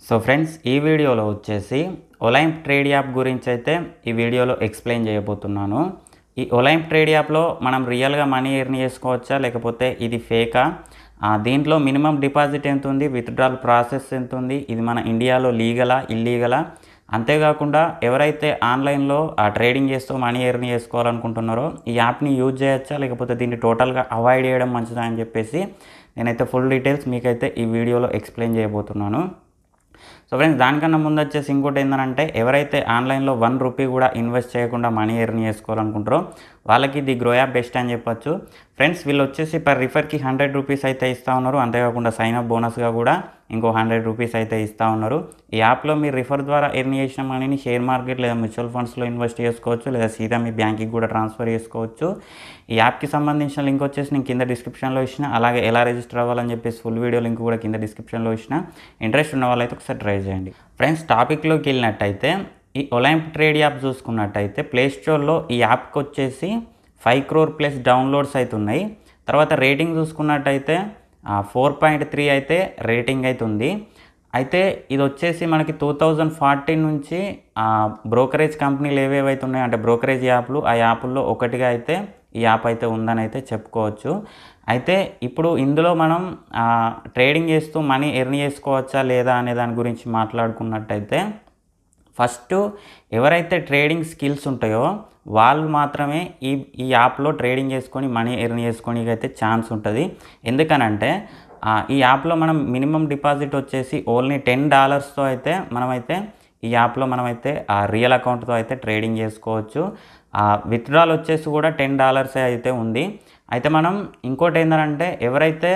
so friends ఈ వీడియోలో వచ్చేసి ఒలైంప్ ట్రేడ్ యాప్ గురించి అయితే ఈ వీడియోలో ఎక్స్ప్లెయిన్ చేయబోతున్నాను ఈ ఒలైంప్ ట్రేడ్ యాప్లో మనం రియల్గా మనీ ఎర్న్ చేసుకోవచ్చా లేకపోతే ఇది ఫేకా ఆ, దీంట్లో మినిమం డిపాజిట్ ఎంత ఉంది విత్డ్రాల్ ప్రాసెస్ ఎంత ఉంది ఇది మన ఇండియాలో లీగలా ఇల్లీగలా అంతేకాకుండా ఎవరైతే ఆన్లైన్లో ఆ ట్రేడింగ్ చేస్తూ మనీ ఎర్న్ చేసుకోవాలనుకుంటున్నారో ఈ యాప్ని యూజ్ చేయొచ్చా లేకపోతే దీన్ని టోటల్గా అవాయిడ్ చేయడం మంచిదా అని చెప్పేసి నేనైతే ఫుల్ డీటెయిల్స్ మీకైతే ఈ వీడియోలో ఎక్స్ప్లెయిన్ చేయబోతున్నాను సో ఫ్రెండ్స్ దానికన్నా ముందు వచ్చేసి ఇంకోటి ఏంటంటే ఎవరైతే ఆన్లైన్లో వన్ రూపీ కూడా ఇన్వెస్ట్ చేయకుండా మనీ ఎర్న్ చేసుకోవాలనుకుంటారో వాళ్ళకి ఇది గ్రో యాప్ బెస్ట్ అని చెప్పొచ్చు ఫ్రెండ్స్ వీళ్ళు వచ్చేసి పర్ రిఫర్కి హండ్రెడ్ రూపీస్ అయితే ఇస్తూ ఉన్నారు అంతేకాకుండా సైన్ అప్ బోనస్గా కూడా ఇంకో హండ్రెడ్ రూపీస్ అయితే ఇస్తూ ఉన్నారు ఈ యాప్లో మీరు రిఫర్ ద్వారా ఎర్న్ చేసిన మనీని షేర్ మార్కెట్ లేదా మ్యూచువల్ ఫండ్స్లో ఇన్వెస్ట్ చేసుకోవచ్చు లేదా సీదా మీ బ్యాంక్కి కూడా ట్రాన్స్ఫర్ చేసుకోవచ్చు ఈ యాప్కి సంబంధించిన లింక్ వచ్చేసి నేను కింద డిస్క్రిప్షన్లో ఇచ్చిన అలాగే ఎలా రిజిస్టర్ అవ్వాలని చెప్పేసి ఫుల్ వీడియో లింక్ కూడా కింద డిస్క్రిప్షన్లో ఇచ్చిన ఇంట్రెస్ట్ ఉన్న వాళ్ళైతే ఒకసారి ట్రై చేయండి ఫ్రెండ్స్ టాపిక్లోకి వెళ్ళినట్టయితే ఈ ఒలింప్ ట్రేడ్ యాప్ చూసుకున్నట్టయితే ప్లే స్టోర్లో ఈ యాప్కి వచ్చేసి ఫైవ్ క్రోర్ ప్లస్ డౌన్లోడ్స్ అయితే ఉన్నాయి తర్వాత రేటింగ్ చూసుకున్నట్టయితే ఫోర్ పాయింట్ త్రీ అయితే రేటింగ్ అయితే ఉంది అయితే ఇది వచ్చేసి మనకి టూ థౌజండ్ ఫార్టీన్ నుంచి బ్రోకరేజ్ కంపెనీలు ఏవేవైతే ఉన్నాయో అంటే బ్రోకరేజ్ యాప్లు ఆ యాప్ల్లో ఒకటిగా అయితే ఈ యాప్ అయితే ఉందని అయితే చెప్పుకోవచ్చు అయితే ఇప్పుడు ఇందులో మనం ఆ, ట్రేడింగ్ చేస్తూ మనీ ఎర్న్ చేసుకోవచ్చా లేదా అనే దాని గురించి మాట్లాడుకున్నట్టయితే ఫస్ట్ ఎవరైతే ట్రేడింగ్ స్కిల్స్ ఉంటాయో వాళ్ళు మాత్రమే ఈ ఈ యాప్లో ట్రేడింగ్ చేసుకొని మనీ ఎర్న్ చేసుకోనికి అయితే ఛాన్స్ ఉంటుంది ఎందుకనంటే ఆ, ఈ యాప్లో మనం మినిమం డిపాజిట్ వచ్చేసి ఓన్లీ టెన్ డాలర్స్తో అయితే మనమైతే ఈ యాప్లో మనమైతే ఆ రియల్ అకౌంట్తో అయితే ట్రేడింగ్ చేసుకోవచ్చు విత్డ్రాల్ వచ్చేసి కూడా టెన్ డాలర్సే అయితే ఉంది అయితే మనం ఇంకోటి ఏంటంటే ఎవరైతే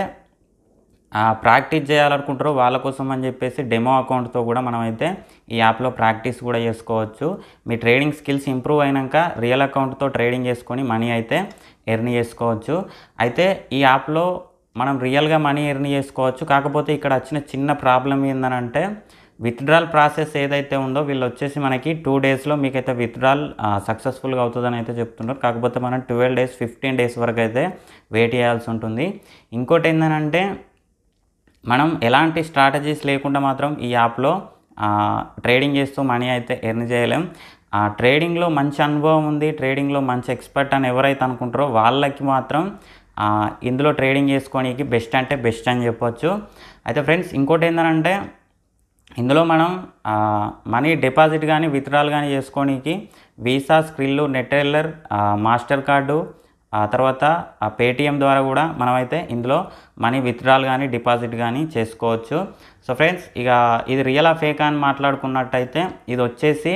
ఆ, ప్రాక్టీస్ చేయాలనుకుంటారో వాళ్ళ కోసం అని చెప్పేసి డెమో అకౌంట్తో కూడా మనమైతే ఈ యాప్లో ప్రాక్టీస్ కూడా చేసుకోవచ్చు మీ ట్రేడింగ్ స్కిల్స్ ఇంప్రూవ్ అయినాక రియల్ అకౌంట్తో ట్రేడింగ్ చేసుకొని మనీ అయితే ఎర్న్ చేసుకోవచ్చు అయితే ఈ యాప్లో మనం రియల్గా మనీ ఎర్న్ చేసుకోవచ్చు కాకపోతే ఇక్కడ వచ్చిన చిన్న ప్రాబ్లం ఏంటంటే విత్డ్రాల్ ప్రాసెస్ ఏదైతే ఉందో వీళ్ళు వచ్చేసి మనకి టూ డేస్లో మీకైతే విత్డ్రాల్ సక్సెస్ఫుల్గా అవుతుందని అయితే చెప్తున్నారు కాకపోతే మనం ట్వెల్వ్ డేస్ ఫిఫ్టీన్ డేస్ వరకు అయితే వెయిట్ చేయాల్సి ఉంటుంది ఇంకోటి ఏంటంటే మనం ఎలాంటి స్ట్రాటజీస్ లేకుండా మాత్రం ఈ యాప్లో ఆ, ట్రేడింగ్ చేస్తూ మనీ అయితే ఎర్న్ చేయలేం ఆ ట్రేడింగ్లో మంచి అనుభవం ఉంది ట్రేడింగ్లో మంచి ఎక్స్పర్ట్ అని ఎవరైతే అనుకుంటారో వాళ్ళకి మాత్రం ఆ, ఇందులో ట్రేడింగ్ చేసుకోనికి బెస్ట్ అంటే బెస్ట్ అని చెప్పొచ్చు అయితే ఫ్రెండ్స్ ఇంకోటి ఏంటంటే ఇందులో మనం ఆ, మనీ డిపాజిట్ కానీ విత్డ్రాల్ కానీ చేసుకోనికి Visa Skrill Neteller Mastercard ఆ తర్వాత ఆ పేటిఎం ద్వారా కూడా మనమైతే ఇందులో మనీ విత్డ్రాల్ కానీ డిపాజిట్ కానీ చేసుకోవచ్చు సో ఫ్రెండ్స్ ఇక ఇది రియల్ ఆ ఫేక్ అని మాట్లాడుకున్నట్టయితే ఇది వచ్చేసి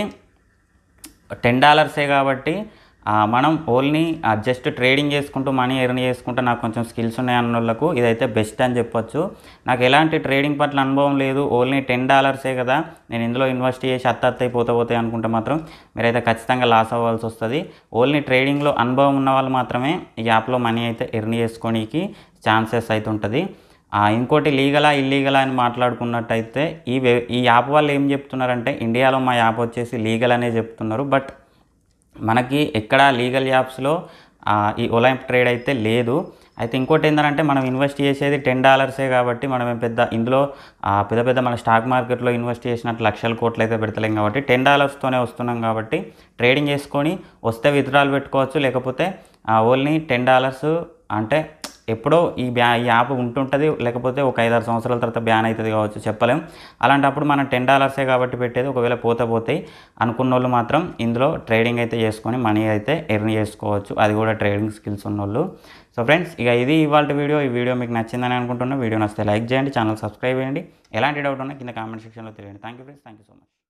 టెన్ డాలర్సే కాబట్టి ఆ, మనం ఓన్లీ జస్ట్ ట్రేడింగ్ చేసుకుంటూ మనీ ఎర్న్ చేసుకుంటూ నాకు కొంచెం స్కిల్స్ ఉన్నాయి అన్న వాళ్ళకు ఇదైతే బెస్ట్ అని చెప్పొచ్చు నాకు ఎలాంటి ట్రేడింగ్ పట్ల అనుభవం లేదు ఓన్లీ టెన్ డాలర్సే కదా నేను ఇందులో ఇన్వెస్ట్ చేసి అత్తత్తాయి పోతే పోతాయి అనుకుంటే మాత్రం మీరైతే ఖచ్చితంగా లాస్ అవ్వాల్సి వస్తుంది ఓన్లీ ట్రేడింగ్లో అనుభవం ఉన్న వాళ్ళు మాత్రమే ఈ యాప్లో మనీ అయితే ఎర్న్ చేసుకోనికి ఛాన్సెస్ అయితే ఉంటుంది ఆ, ఇంకోటి లీగలా ఇల్లీగలా అని మాట్లాడుకున్నట్టయితే ఈ వే ఈ యాప్ వాళ్ళు ఏం చెప్తున్నారంటే ఇండియాలో మా యాప్ వచ్చేసి లీగల్ అనే చెప్తున్నారు బట్ మనకి ఎక్కడ లీగల్ యాప్స్లో ఆ, ఈ ఒలింప్ ట్రేడ్ అయితే లేదు అయితే ఇంకోటి ఏంటంటే మనం ఇన్వెస్ట్ చేసేది టెన్ డాలర్సే కాబట్టి మనం ఏం పెద్ద ఇందులో ఆ, పెద్ద పెద్ద మన స్టాక్ మార్కెట్లో ఇన్వెస్ట్ చేసినట్టు లక్షల కోట్లు అయితే పెడతలేం కాబట్టి టెన్ డాలర్స్తోనే వస్తున్నాం కాబట్టి ట్రేడింగ్ చేసుకొని వస్తే విత్డ్రాల్ పెట్టుకోవచ్చు లేకపోతే ఓన్లీ టెన్ డాలర్స్ అంటే ఎప్పుడో ఈ బ్యా ఈ యాప్ ఉంటుంటుంది లేకపోతే ఒక ఐదారు సంవత్సరాల తర్వాత బ్యాన్ అవుతుంది కావచ్చు చెప్పలేం అలాంటప్పుడు మనం టెన్ డాలర్సే కాబట్టి పెట్టేది ఒకవేళ పోతే పోతాయి అనుకున్న వాళ్ళు మాత్రం ఇందులో ట్రేడింగ్ అయితే చేసుకొని మనీ అయితే ఎర్న్ చేసుకోవచ్చు అది కూడా ట్రేడింగ్ స్కిల్స్ ఉన్నోళ్ళు సో ఫ్రెండ్స్ ఇక ఇది ఇవాళ వీడియో ఈ వీడియో మీకు నచ్చిందని అనుకుంటున్నా వీడియో నచ్చితే లైక్ చేయండి ఛానల్ సబ్స్క్రైబ్ చేయండి ఎలాంటి డౌట్ ఉన్నా కింద కామెంట్ సెక్షన్లో తెలియండి thank you friends thank you so much